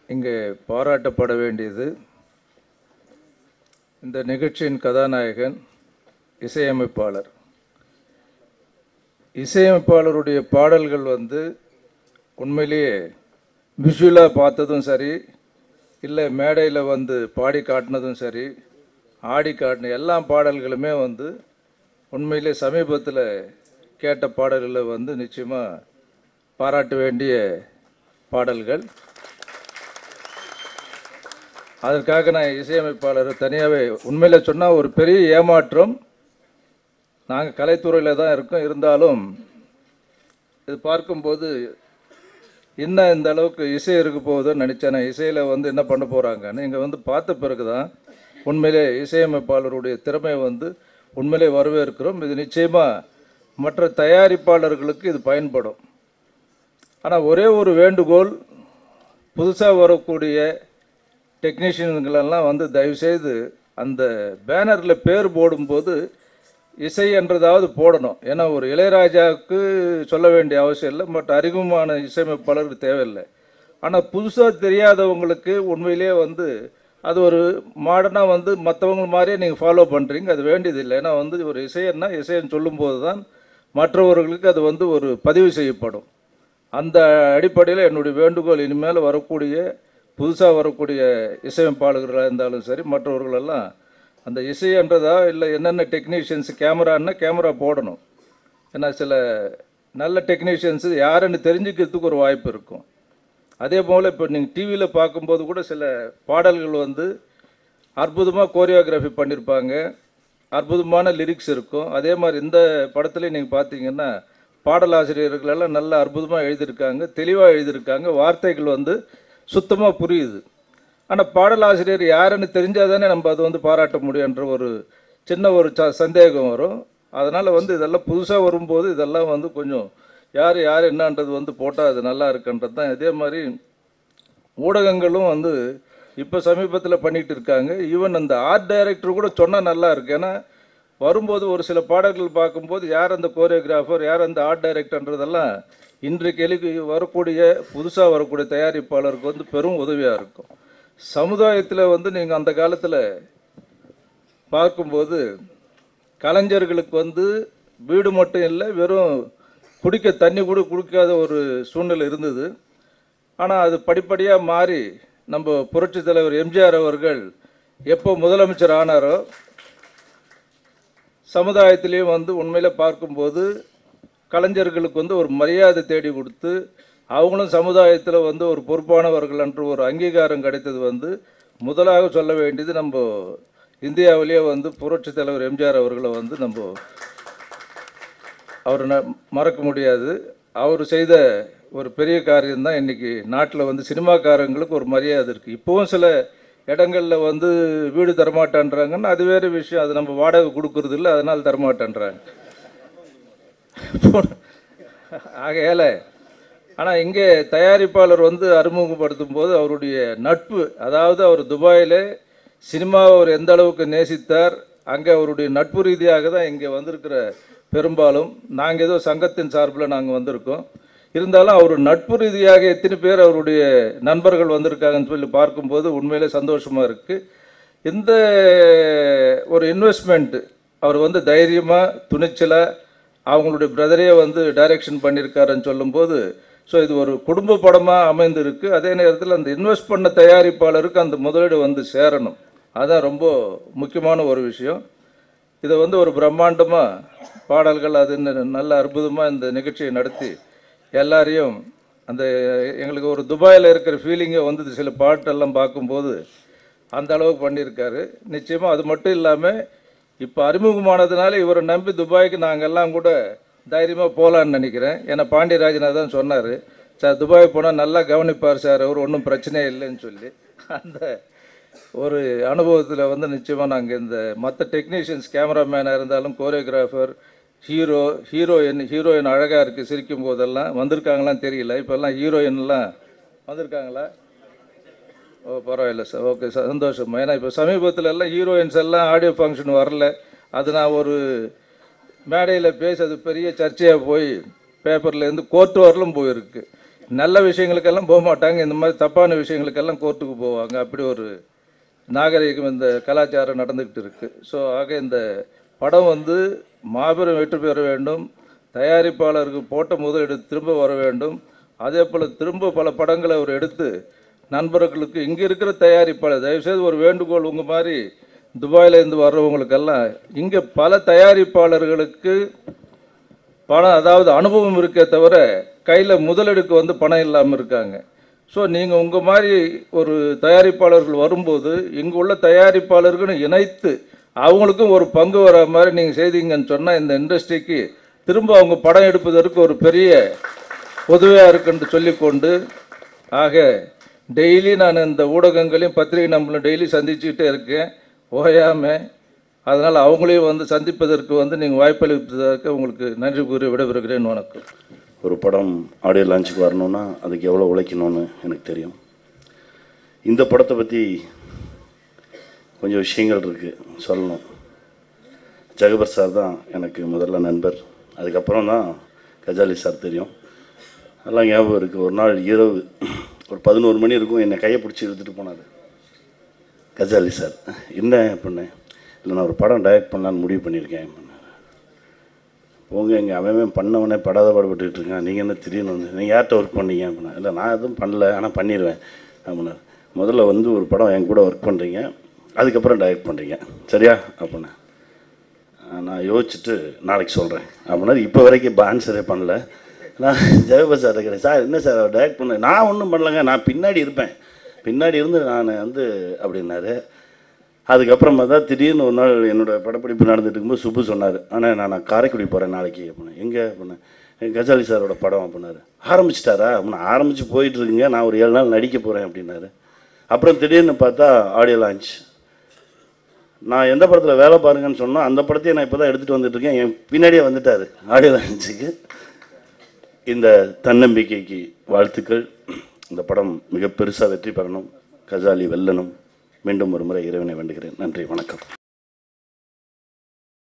இங்கே பாராட்டப்பட வேண்டியது இந்த நிகழ்ச்சியின் கதாநாயகன் இசையமைப்பாளர் இசையமைப்பாளருடைய பாடல்கள் வந்து உண்மையிலேயே விஷுவலாக பார்த்ததும் சரி இல்லை மேடையில் வந்து பாடி காட்டினதும் சரி ஆடி காட்டின எல்லா பாடல்களுமே வந்து உண்மையிலே சமீபத்தில் கேட்ட பாடல்களை வந்து நிச்சயமாக பாராட்ட வேண்டிய பாடல்கள் அதற்காக நான் இசையமைப்பாளர் தனியாகவே உண்மையில் சொன்னால் ஒரு பெரிய ஏமாற்றம் நாங்கள் கலைத்துறையில் தான் இருக்கோம் இருந்தாலும் இது பார்க்கும்போது என்ன இந்த அளவுக்கு இசை இருக்க போகுதுன்னு நினச்சேன் நான் இசையில் வந்து என்ன பண்ண போகிறாங்கன்னு இங்கே வந்து பார்த்த பிறகு தான் உண்மையிலே இசையமைப்பாளருடைய திறமை வந்து உண்மையிலே வரவேற்கிறோம் இது நிச்சயமாக மற்ற தயாரிப்பாளர்களுக்கு இது பயன்படும் ஆனால் ஒரே ஒரு வேண்டுகோள் புதுசாக வரக்கூடிய டெக்னீஷியன்களெல்லாம் வந்து தயவுசெய்து அந்த பேனரில் பேர் போடும்போது இசை என்றதாவது போடணும் ஏன்னா ஒரு இளையராஜாவுக்கு சொல்ல வேண்டிய அவசியம் இல்லை பட் அறிமுகமான இசையமைப்பாளருக்கு தேவையில்லை ஆனால் புதுசாக தெரியாதவங்களுக்கு உண்மையிலேயே வந்து அது ஒரு மாடர்னாக வந்து மற்றவங்க மாதிரியே நீங்கள் ஃபாலோ பண்ணுறீங்க அது வேண்டியதில்லை ஏன்னா வந்து ஒரு இசைன்னா இசைன்னு சொல்லும்போது தான் மற்றவர்களுக்கு அது வந்து ஒரு பதிவு செய்யப்படும் அந்த அடிப்படையில் என்னுடைய வேண்டுகோள் இனிமேல் வரக்கூடிய புதுசாக வரக்கூடிய இசையமைப்பாளர்களாக இருந்தாலும் சரி மற்றவர்களெல்லாம் அந்த இசைன்றதா இல்லை என்னென்ன டெக்னீஷியன்ஸ் கேமரான்னா கேமரா போடணும் ஏன்னா சில நல்ல டெக்னீஷியன்ஸு யாருன்னு தெரிஞ்சுக்கிறதுக்கு ஒரு வாய்ப்பு இருக்கும் அதே போல் இப்போ நீங்கள் டிவியில் பார்க்கும்போது கூட சில பாடல்கள் வந்து அற்புதமாக கோரியோகிராஃபி பண்ணியிருப்பாங்க அற்புதமான லிரிக்ஸ் இருக்கும் அதே மாதிரி இந்த படத்துலேயும் நீங்கள் பார்த்தீங்கன்னா பாடலாசிரியர்கள் எல்லாம் நல்ல அற்புதமாக எழுதியிருக்காங்க தெளிவாக எழுதியிருக்காங்க வார்த்தைகள் வந்து சுத்தமாக புரியுது ஆனால் பாடலாசிரியர் யாருன்னு தெரிஞ்சால் தானே நம்ம அது வந்து பாராட்ட முடியுன்ற ஒரு சின்ன ஒரு ச சந்தேகம் வரும் அதனால் வந்து இதெல்லாம் புதுசாக வரும்போது இதெல்லாம் வந்து கொஞ்சம் யார் யார் என்னன்றது வந்து போட்டால் அது நல்லா இருக்குன்றது தான் இதே மாதிரி ஊடகங்களும் வந்து இப்போ சமீபத்தில் பண்ணிகிட்டு இருக்காங்க ஈவன் அந்த ஆர்ட் டைரக்டர் கூட சொன்னால் நல்லா இருக்கு ஏன்னா வரும்போது ஒரு சில பாடல்கள் பார்க்கும்போது யார் அந்த கோரியோகிராஃபர் யார் அந்த ஆர்ட் டைரக்டர்ன்றதெல்லாம் இன்றைக்கு எழுதி வரக்கூடிய புதுசாக வரக்கூடிய தயாரிப்பாளருக்கு வந்து பெரும் உதவியாக இருக்கும் சமுதாயத்தில் வந்து நீங்கள் அந்த காலத்தில் பார்க்கும்போது கலைஞர்களுக்கு வந்து வீடு மட்டும் இல்லை வெறும் குடிக்க தண்ணி கூட குடிக்காத ஒரு சூழ்நிலை இருந்தது ஆனால் அது படிப்படியாக மாறி நம்ம புரட்சி தலைவர் எம்ஜிஆர் அவர்கள் எப்போ முதலமைச்சர் ஆனாரோ சமுதாயத்திலையும் வந்து உண்மையில் பார்க்கும்போது கலைஞர்களுக்கு வந்து ஒரு மரியாதை தேடி கொடுத்து அவங்களும் சமுதாயத்தில் வந்து ஒரு பொறுப்பானவர்கள் என்று ஒரு அங்கீகாரம் கிடைத்தது வந்து முதலாக சொல்ல வேண்டியது நம்ம இந்தியாவிலேயே வந்து புரட்சி தலைவர் எம்ஜிஆர் அவர்களை வந்து நம்ம அவர் மறக்க முடியாது அவர் செய்த ஒரு பெரிய காரியம் தான் இன்றைக்கி நாட்டில் வந்து சினிமாக்காரங்களுக்கு ஒரு மரியாதை இருக்குது இப்போவும் சில இடங்களில் வந்து வீடு தரமாட்டேன்றாங்கன்னா அது வேறு விஷயம் அது நம்ம வாடகை கொடுக்கறது இல்லை அதனால் தரமாட்டேன்றாங்க ஆகையால் ஆனால் இங்கே தயாரிப்பாளர் வந்து அறிமுகப்படுத்தும் போது அவருடைய நட்பு அதாவது அவர் துபாயில் சினிமாவை அவர் எந்த அளவுக்கு நேசித்தார் அங்கே அவருடைய நட்பு ரீதியாக தான் இங்கே வந்திருக்கிற பெரும்பாலும் நாங்கள் ஏதோ சங்கத்தின் சார்பில் நாங்கள் வந்திருக்கோம் இருந்தாலும் அவர் நட்பு ரீதியாக எத்தனை பேர் அவருடைய நண்பர்கள் வந்திருக்காங்கன்னு சொல்லி பார்க்கும்போது உண்மையிலே சந்தோஷமாக இருக்குது இந்த ஒரு இன்வெஸ்ட்மெண்ட் அவர் வந்து தைரியமாக துணிச்சலாக அவங்களுடைய பிரதரே வந்து டைரக்ஷன் பண்ணியிருக்காருன்னு சொல்லும்போது ஸோ இது ஒரு குடும்ப படமாக அமைந்திருக்கு அதே நேரத்தில் அந்த இன்வெஸ்ட் பண்ண தயாரிப்பாளருக்கு அந்த முதலீடு வந்து சேரணும் அதுதான் ரொம்ப முக்கியமான ஒரு விஷயம் இதை வந்து ஒரு பிரம்மாண்டமாக பாடல்கள் அது நல்ல அற்புதமாக இந்த நிகழ்ச்சியை நடத்தி எல்லாரையும் அந்த எங்களுக்கு ஒரு துபாயில் இருக்கிற ஃபீலிங்கை வந்து சில பாட்டெல்லாம் பார்க்கும்போது அந்த அளவுக்கு பண்ணியிருக்காரு நிச்சயமாக அது மட்டும் இல்லாமல் இப்போ அறிமுகமானதுனால இவரை நம்பி துபாய்க்கு நாங்கள் எல்லாம் கூட தைரியமாக போகலான்னு நினைக்கிறேன் ஏன்னா பாண்டியராஜனா தான் சொன்னார் சார் துபாய் போனால் நல்லா கவனிப்பார் சார் அவர் ஒன்றும் பிரச்சனையே இல்லைன்னு சொல்லி அந்த ஒரு அனுபவத்தில் வந்து நிச்சயமாக நாங்கள் இந்த மற்ற டெக்னீஷியன்ஸ் கேமராமேனாக இருந்தாலும் கோரியோகிராஃபர் ஹீரோ ஹீரோயின் ஹீரோயின் அழகாக இருக்குது சிரிக்கும் போதெல்லாம் வந்திருக்காங்களான்னு தெரியல இப்போல்லாம் ஹீரோயின்லாம் வந்திருக்காங்களா ஓ பரவாயில்ல சார் ஓகே சார் சந்தோஷம் ஏன்னா இப்போ சமீபத்தில் எல்லாம் ஹீரோயின்ஸ் எல்லாம் ஆடியோ ஃபங்க்ஷன் வரல அது நான் ஒரு மேடையில் பேசி அது பெரிய சர்ச்சையாக போய் பேப்பர்லேருந்து கோர்ட் வரலும் போயிருக்கு நல்ல விஷயங்களுக்கெல்லாம் போக மாட்டாங்க இந்த மாதிரி தப்பான விஷயங்களுக்கெல்லாம் கோர்ட்டுக்கு போவாங்க அப்படி ஒரு நாகரிகம் இந்த கலாச்சாரம் நடந்துக்கிட்டு இருக்கு ஸோ ஆக இந்த படம் வந்து மாபெரும் வெற்றி பெற வேண்டும் தயாரிப்பாளருக்கு போட்ட முதலீடு திரும்ப வர வேண்டும் அதே போல் திரும்ப பல படங்களை அவர் எடுத்து நண்பர்களுக்கு இங்கே இருக்கிற தயாரிப்பாளர் தயவுசெய்து ஒரு வேண்டுகோள் உங்கள் மாதிரி துபாயிலேருந்து வர்றவங்களுக்கெல்லாம் இங்கே பல தயாரிப்பாளர்களுக்கு பணம் அதாவது அனுபவம் இருக்கே தவிர கையில் முதலீடுக்கு வந்து பணம் இல்லாமல் இருக்காங்க ஸோ நீங்கள் உங்கள் மாதிரி ஒரு தயாரிப்பாளர்கள் வரும்போது இங்கே உள்ள தயாரிப்பாளர்களும் இணைத்து அவங்களுக்கும் ஒரு பங்கு வர மாதிரி நீங்கள் செய்தீங்கன்னு சொன்னால் இந்த இண்டஸ்ட்ரிக்கு திரும்ப அவங்க படம் எடுப்பதற்கு ஒரு பெரிய உதவியாக இருக்குன்னு சொல்லிக்கொண்டு ஆக டெய்லி நான் இந்த ஊடகங்களையும் பத்திரிகை நம்மளும் டெய்லி சந்திச்சுக்கிட்டே இருக்கேன் ஓயாமல் அதனால் அவங்களையும் வந்து சந்திப்பதற்கு வந்து நீங்கள் வாய்ப்பளிப்பதற்கு உங்களுக்கு நன்றி கூறி விடைபெறுகிறேன் வணக்கம் ஒரு படம் ஆடியோ லான்ச்சுக்கு வரணும்னா அதுக்கு எவ்வளோ உழைக்கணும்னு எனக்கு தெரியும் இந்த படத்தை பற்றி கொஞ்சம் விஷயங்கள் இருக்குது சொல்லணும் ஜெகபர் சார் தான் எனக்கு முதல்ல நண்பர் அதுக்கப்புறம் தான் கஜாலி சார் தெரியும் அதெல்லாம் ஞாபகம் இருக்குது ஒரு நாள் இரவு ஒரு பதினோரு மணி இருக்கும் என்னை கையை பிடிச்சி இழுத்துட்டு போனார் கஜாலி சார் என்ன பண்ணேன் இல்லை நான் ஒரு படம் டைரக்ட் பண்ணலான்னு முடிவு பண்ணியிருக்கேன் பண்ணார் போங்க எங்கள் அவன் பண்ணவனே படாத பாடுபட்டுட்டு இருக்கான் நீங்கள் என்ன திடீர்னு வந்து நீங்கள் யார்கிட்ட ஒர்க் பண்ணீங்க அப்படின்னா இல்லை நான் எதுவும் பண்ணல ஆனால் பண்ணிடுவேன் அப்படின்னாரு முதல்ல வந்து ஒரு படம் என் கூட ஒர்க் பண்ணுறீங்க அதுக்கப்புறம் டைரக்ட் பண்ணுறீங்க சரியா அப்படின்னா நான் யோசிச்சுட்டு நாளைக்கு சொல்கிறேன் அப்படின்னாரு இப்போ வரைக்கும் இப்போ ஆன்சரே பண்ணல நான் ஜெயபாஸ் சார் இருக்கிறேன் சார் என்ன சார் அவர் டைரக்ட் பண்ண நான் ஒன்றும் பண்ணலங்க நான் பின்னாடி இருப்பேன் பின்னாடி இருந்து நான் வந்து அப்படின்னாரு அதுக்கப்புறமா தான் திடீர்னு ஒரு நாள் என்னோட படப்பிடிப்பு நடந்துட்டு இருக்கும்போது சுப்பு சொன்னார் ஆனால் நான் நான் காரைக்குடி போகிறேன் நாளைக்கு அப்படின்னேன் எங்கே அப்படின்னேன் "எங்க கஜாலி சாரோட படம் அப்படின்னாரு ஆரம்பிச்சிட்டாரா அப்படின்னா ஆரம்பித்து போயிட்டு இருக்குங்க நான் ஒரு ஏழு நாள் நடிக்க போகிறேன் அப்படின்னாரு அப்புறம் திடீர்னு பார்த்தா ஆடியோ லான்ச் நான் எந்த படத்தில் வேலை பாருங்கன்னு சொன்னோம் அந்த படத்தையும் நான் இப்போ தான் எடுத்துகிட்டு வந்துட்டு இருக்கேன் என் பின்னாடியே வந்துட்டார் ஆடியோ லான்ச்சுக்கு இந்த தன்னம்பிக்கைக்கு வாழ்த்துக்கள் இந்த படம் மிக பெருசாக வெற்றி பெறணும் கஜாலி வெல்லணும் மீண்டும் ஒரு முறை இறைவனை வேண்டுகிறேன் நன்றி வணக்கம்